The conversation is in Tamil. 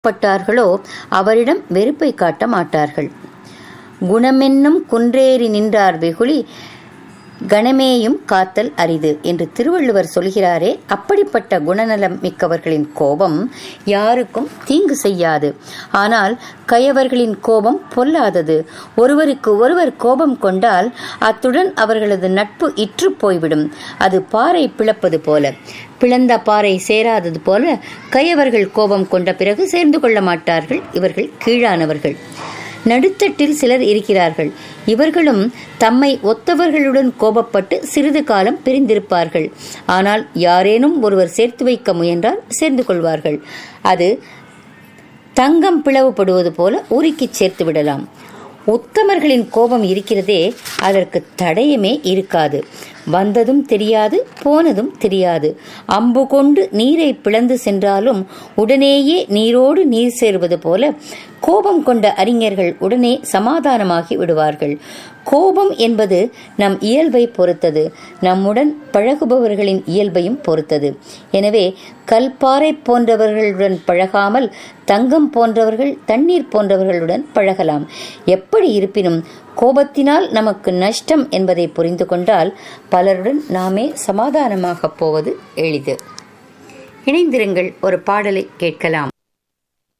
பட்டார்களோ அவரிடம் வெறுப்பை காட்ட மாட்டார்கள் குணமென்னும் குன்றேறி நின்றார் வெகுளி கணமேயும் காத்தல் அரிது என்று திருவள்ளுவர் சொல்கிறாரே அப்படிப்பட்ட குணநலம் மிக்கவர்களின் கோபம் யாருக்கும் தீங்கு செய்யாது ஆனால் கயவர்களின் கோபம் பொல்லாதது ஒருவருக்கு ஒருவர் கோபம் கொண்டால் அத்துடன் அவர்களது நட்பு இற்று போய்விடும் அது பாறை பிளப்பது போல பிளந்த பாறை சேராதது போல கயவர்கள் கோபம் கொண்ட பிறகு சேர்ந்து கொள்ள மாட்டார்கள் இவர்கள் கீழானவர்கள் நடுத்தட்டில் சிலர் இருக்கிறார்கள் இவர்களும் தம்மை ஒத்தவர்களுடன் கோபப்பட்டு சிறிது காலம் பிரிந்திருப்பார்கள் ஆனால் யாரேனும் ஒருவர் சேர்த்து வைக்க முயன்றால் சேர்ந்து கொள்வார்கள் அது தங்கம் பிளவுபடுவது போல உருக்கிச் சேர்த்து விடலாம் உத்தமர்களின் கோபம் இருக்கிறதே அதற்கு தடயமே இருக்காது வந்ததும் தெரியாது போனதும் தெரியாது அம்பு கொண்டு நீரை பிளந்து சென்றாலும் உடனேயே நீரோடு நீர் சேர்வது போல கோபம் கொண்ட அறிஞர்கள் உடனே சமாதானமாகி விடுவார்கள் கோபம் என்பது நம் இயல்பை பொறுத்தது நம்முடன் பழகுபவர்களின் இயல்பையும் பொறுத்தது எனவே கல்பாறை போன்றவர்களுடன் பழகாமல் தங்கம் போன்றவர்கள் தண்ணீர் போன்றவர்களுடன் பழகலாம் எப்படி இருப்பினும் கோபத்தினால் நமக்கு நஷ்டம் என்பதை புரிந்து கொண்டால் பலருடன் நாமே சமாதானமாக போவது எளிது இணைந்திருங்கள் ஒரு பாடலை கேட்கலாம்